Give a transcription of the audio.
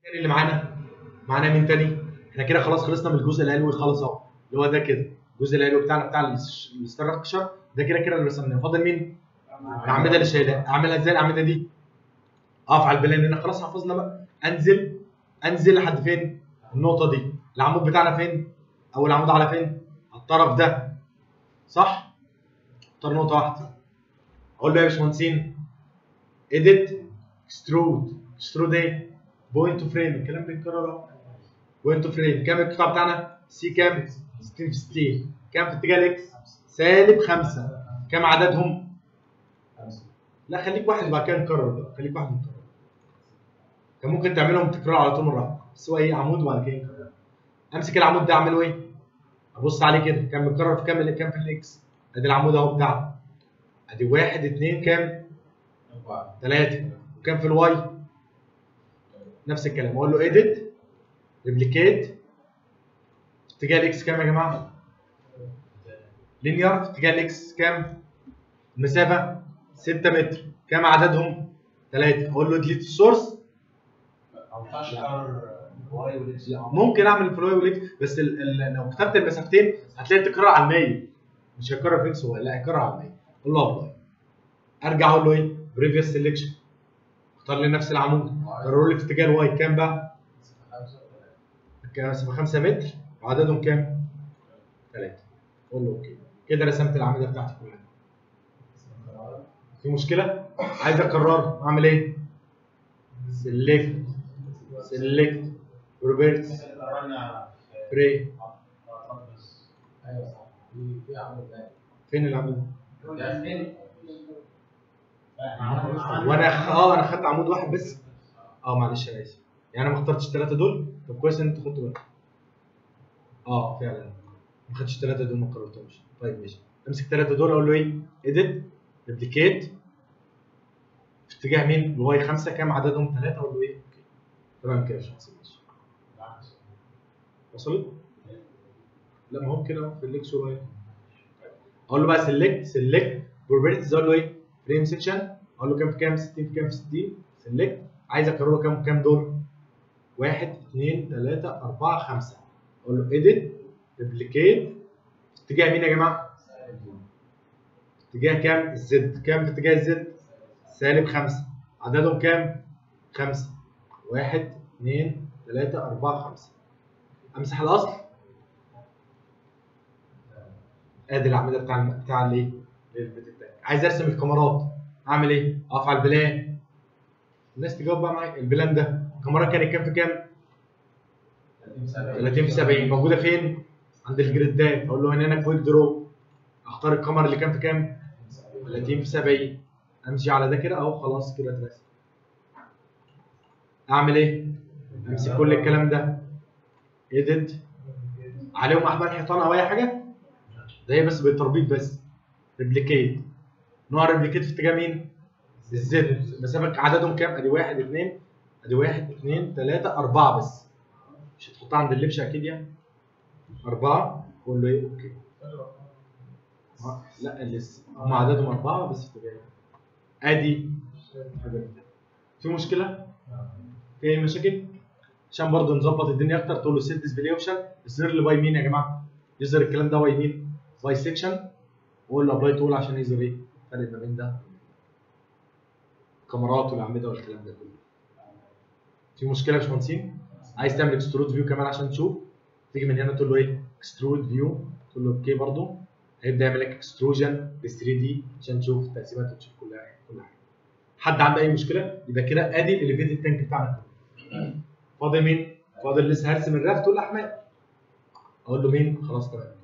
التاني اللي معانا معانا مين تاني؟ احنا كده خلاص خلصنا من الجزء العلوي خالص اهو اللي هو ده كده الجزء العلوي بتاعنا بتاع الاستراكشر ده كده كده اللي رسمناه فاضل مين؟ الاعمده اللي شايلها اعملها ازاي الاعمده دي؟ اقف على البلان هنا خلاص حفظنا بقى انزل انزل لحد فين؟ النقطه دي العمود بتاعنا فين؟ اول عمود على فين؟ على الطرف ده صح؟ اختار نقطه واحده اقول له يا باشمهندسين اديت اكسترود اكسترود ايه؟ بوينت تو فريم الكلام بيتكرر اهو بوينت تو فريم كام القطاع بتاعنا؟ سي كام؟ 60 في 60 كام في اتجاه الاكس؟ سالب 5 كام عددهم؟ لا خليك واحد وبعد كده نكرر بقى خليك واحد نكرر كان ممكن تعملهم تكرار على طول مره واحده بس هو ايه عمود وبعد كده نكرر امسك العمود ده اعمله ايه؟ ابص عليه كده كان متكرر في كام كام في الاكس؟ ادي العمود اهو بتاعنا ادي واحد اثنين كام؟ ثلاثة وكام في الواي؟ نفس الكلام اقول له اديت ريبليكيت اتجاه الاكس كام يا جماعه؟ لينير في اتجاه الاكس كام؟ المسافه 6 متر كام عددهم؟ ثلاثة اقول له ديليت السورس ممكن اعمل الفلوي والاكس بس ال ال لو كتبت المسافتين هتلاقي تكرر على المية مش هيكرر في اكس هو لا هيكرر على المية اقول له ابلاي ارجع اقول له ايه؟ بريفيوس سيلكشن اختار لي نفس العمود كرروا لي في اتجاه الواي كام بقى؟ مسافه 5 متر وعددهم كام؟ 3 قول له اوكي كده رسمت الاعمده بتاعتي كلها في مشكله؟ عايز اكرر اعمل ايه؟ سيلكت سيلكت بروبرتس فري فين العمود؟ وانا خ... اه انا خدت عمود واحد بس اه معلش انا اسف يعني انا ما اخترتش الثلاثه دول طب كويس ان انتوا خدتوا بالكم اه فعلا ما خدتش الثلاثه دول ما قررتهمش طيب ماشي امسك الثلاثه دول اقول له ايه اديت ريبليكيت في اتجاه مين الواي 5 كام عددهم ثلاثه اقول له ايه اوكي تمام كده يا ماشي وصلت لا ما هو كده اهو في الليكس واي اقول له بقى سيلكت سيلكت بروبرتيز اقول له ايه فريم سيكشن اقول له كام في كام 60 في كام في 60 سيلكت عايز اكرره كام كام دول 1 2 3 4 5 اقول له اديت ريبليكيت في اتجاه مين يا جماعه؟ في اتجاه كام؟ الزد كام في اتجاه الزد؟ سالب 5 عددهم كام؟ 5 1 2 3 4 5 امسح الاصل ادي الاعمده بتاع بتاع الايه؟ البيت التاني عايز ارسم الكاميرات اعمل ايه؟ اقف على البلان الناس تجاوب بقى معايا البلان ده الكاميرا كانت كام في كام؟ 30 في 70 موجوده فين؟ عند الجريدات اقول له هنا انا كويك درو اختار الكاميرا اللي كام في كام؟ 30 في 70 امشي على ده كده اهو خلاص كده اترسم اعمل ايه؟ امسك كل الكلام ده ايديت عليهم احمر حيطان او اي حاجه ده هي بس بالتربيط بس ريبليكيت نوع ريبليكيت في اتجاه مين؟ الزد مسافه عددهم كام؟ ادي واحد اثنين ادي واحد اثنين ثلاثه اربعه بس مش هتحطها عند اللبشه اكيد يعني اربعه قول له ايه؟ اوكي آه، لا لسه هم عددهم اربعه بس في اتجاه ادي في مشكله؟ في اي مشاكل؟ عشان برضه نظبط الدنيا اكتر تقول له سيت ديسبلاي اوبشن يظهر لي باي مين يا جماعه؟ يظهر الكلام ده باي مين؟ باي سيكشن وقول له ابلاي تول عشان يظهر ايه؟ الفرق ما بين ده الكاميرات والاعمده والكلام ده كله. في مشكله يا باشمهندسين؟ عايز تعمل اكسترود فيو كمان عشان تشوف تيجي من هنا تقول له ايه؟ اكسترود فيو تقول له اوكي برضه هيبدا يعمل لك اكستروجن ب 3 دي عشان تشوف التقسيمات وتشوف كل حاجه كل حاجه. حد عنده اي مشكله؟ يبقى كده ادي الاليفيتد تانك بتاعنا كله. فاضل مين؟ فاضل لسه هرسم الرافت والاحمال. اقول له مين؟ خلاص تمام.